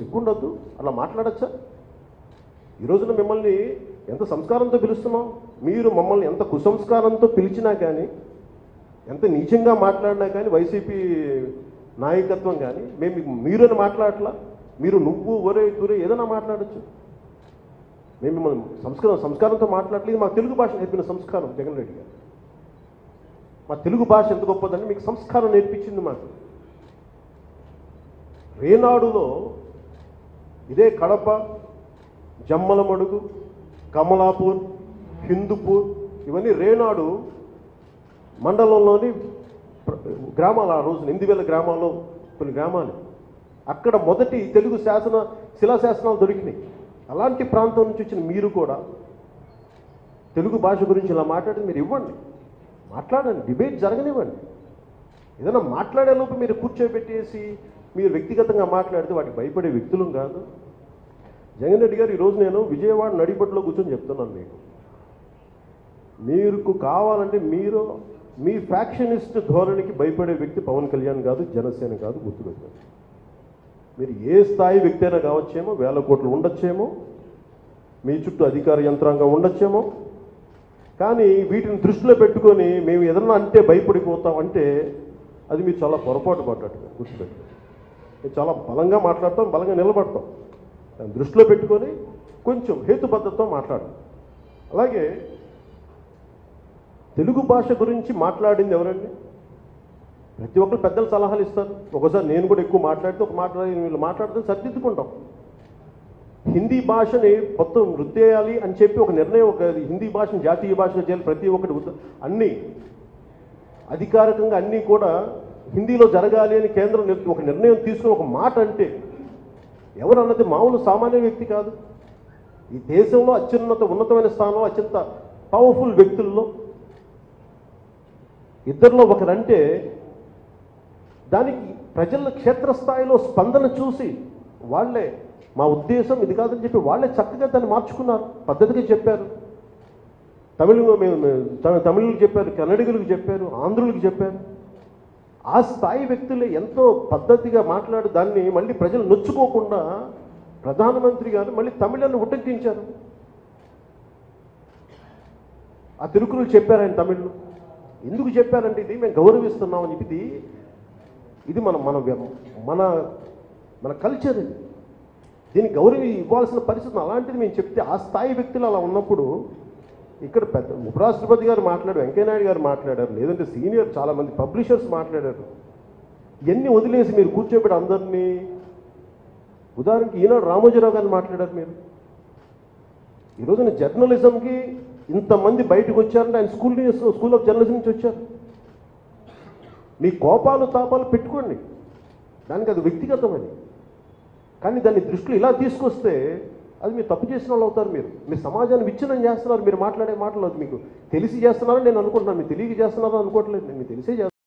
సిగ్గుండొద్దు అలా మాట్లాడచ్చా ఈ రోజున మిమ్మల్ని ఎంత సంస్కారంతో పిలుస్తున్నాం మీరు మమ్మల్ని ఎంత కుసంస్కారంతో పిలిచినా కానీ ఎంత నీచంగా మాట్లాడినా కానీ వైసీపీ నాయకత్వం కానీ మేము మీకు మీరు అని మాట్లాడట్లా మీరు నువ్వు ఒరే తురే ఏదైనా మాట్లాడచ్చు మేము మిమ్మల్ని సంస్కారం సంస్కారంతో మాట్లాడలేదు మా తెలుగు భాష నేర్పిన సంస్కారం జగన్ రెడ్డి గారు మా తెలుగు భాష ఎంత గొప్పదంటే మీకు సంస్కారం నేర్పించింది మాకు రేనాడులో ఇదే కడప జమ్మలమడుగు కమలాపూర్ హిందూపూర్ ఇవన్నీ రేనాడు మండలంలోని ప్ర- గ్రామాలు ఆ రోజున ఎనిమిది వేల గ్రామాల్లో కొన్ని గ్రామాలు అక్కడ మొదటి తెలుగు శాసన శిలాశాసనాలు దొరికినాయి అలాంటి ప్రాంతం నుంచి వచ్చిన మీరు కూడా తెలుగు భాష గురించి ఇలా మాట్లాడి మీరు ఇవ్వండి మాట్లాడండి డిబేట్ జరగనివ్వండి ఏదైనా మాట్లాడే లోపు మీరు కూర్చోబెట్టేసి మీరు వ్యక్తిగతంగా మాట్లాడితే వాటికి భయపడే వ్యక్తులం కాదు జగన్ రెడ్డి గారు ఈరోజు నేను విజయవాడ నడిపట్లో కూర్చొని చెప్తున్నాను మీకు మీకు కావాలంటే మీరు మీ ఫ్యాక్షనిస్ట్ ధోరణికి భయపడే వ్యక్తి పవన్ కళ్యాణ్ కాదు జనసేన కాదు గుర్తుపెట్టారు మీరు ఏ స్థాయి వ్యక్తి అయినా కావచ్చేమో వేల కోట్లు ఉండొచ్చేమో మీ చుట్టూ అధికార యంత్రాంగం ఉండొచ్చేమో కానీ వీటిని దృష్టిలో పెట్టుకొని మేము ఏదన్నా అంటే భయపడిపోతాం అంటే అది మీరు చాలా పొరపాటు పడ్డట్టుగా గుర్తుపెట్టుకోండి మేము చాలా బలంగా మాట్లాడతాం బలంగా నిలబడతాం దాన్ని దృష్టిలో పెట్టుకొని కొంచెం హేతుబద్ధతతో మాట్లాడాలి అలాగే తెలుగు భాష గురించి మాట్లాడింది ఎవరండి ప్రతి ఒక్కరు పెద్దలు సలహాలు ఇస్తారు ఒకసారి నేను కూడా ఎక్కువ మాట్లాడితే ఒక మాట్లాడి వీళ్ళు మాట్లాడితే సరిదిద్దుకుంటాం హిందీ భాషని మొత్తం వృద్ధేయాలి అని చెప్పి ఒక నిర్ణయం ఒక హిందీ భాషను జాతీయ భాషగా చేయాలి ప్రతి ఒక్కటి ఉద్ద- అన్నీ అధికారికంగా అన్నీ కూడా హిందీలో జరగాలి అని కేంద్రం నిర్- ఒక నిర్ణయం తీసుకుని ఒక మాట అంటే ఎవరు అన్నది మామూలు సామాన్య వ్యక్తి కాదు ఈ దేశంలో అత్యున్నత ఉన్నతమైన స్థానంలో అత్యంత పవర్ఫుల్ వ్యక్తుల్లో ఇద్దరిలో ఒకరంటే దానికి ప్రజల క్షేత్రస్థాయిలో స్పందన చూసి వాళ్ళే మా ఉద్దేశం ఇది కాదని చెప్పి వాళ్ళే చక్కగా దాన్ని మార్చుకున్నారు పద్ధతిగా చెప్పారు తమిళ మేము మేము త- తమిళులకు చెప్పారు కన్నడిగులకు చెప్పారు ఆంధ్రులకు చెప్పారు ఆ స్థాయి వ్యక్తులే ఎంతో పద్ధతిగా మాట్లాడి దాన్ని మళ్ళీ ప్రజలు నొచ్చుకోకుండా ప్రధానమంత్రి గారు మళ్ళీ తమిళాన్ని ఉటంకించారు ఆ తిరుకులు చెప్పారు ఆయన తమిళ్లో ఎందుకు చెప్పారంటే ఇది మేము గౌరవిస్తున్నాం అని చెప్పి ఇది ఇది మన మన వ్య- మన మన కల్చర్ ఇది దీనికి గౌరవం ఇవ్వాల్సిన పరిస్థితి అలాంటిది మేము చెప్తే ఆ స్థాయి వ్యక్తులు అలా ఉన్నప్పుడు ఇక్కడ పెద్ద ఉపరాష్ట్రపతి గారు మాట్లాడారు వెంకయ్యనాయుడు గారు మాట్లాడారు లేదంటే సీనియర్ చాలా మంది పబ్లిషర్స్ మాట్లాడారు ఇవన్నీ వదిలేసి మీరు కూర్చోబెట్టి అందరినీ ఉదాహరణకి ఈనాడు రామోజీరావు గారిని మాట్లాడారు మీరు ఈ రోజున జర్నలిజంకి ఇంతమంది బయటకు వచ్చారంటే ఆయన స్కూల్ నుంచి- స్కూల్ ఆఫ్ జర్నలిజం నుంచి వచ్చారు మీ కోపాలు తాపాలు పెట్టుకోండి దానికి అది వ్యక్తిగతమని కానీ దాన్ని దృష్టిలో ఇలా తీసుకొస్తే అది మీరు తప్పు చేసిన వాళ్ళు అవుతారు మీరు మీ సమాజాన్ని విచ్ఛిన్నం చేస్తున్నారు మీరు మాట్లాడే మాటలు అది మీకు తెలిసి చేస్తున్నారని నేను అనుకుంటున్నాను మీరు తెలియక చేస్తున్నారని అనుకోవట్లేదు నేను మీకు తెలిసే చేస్తున్నాను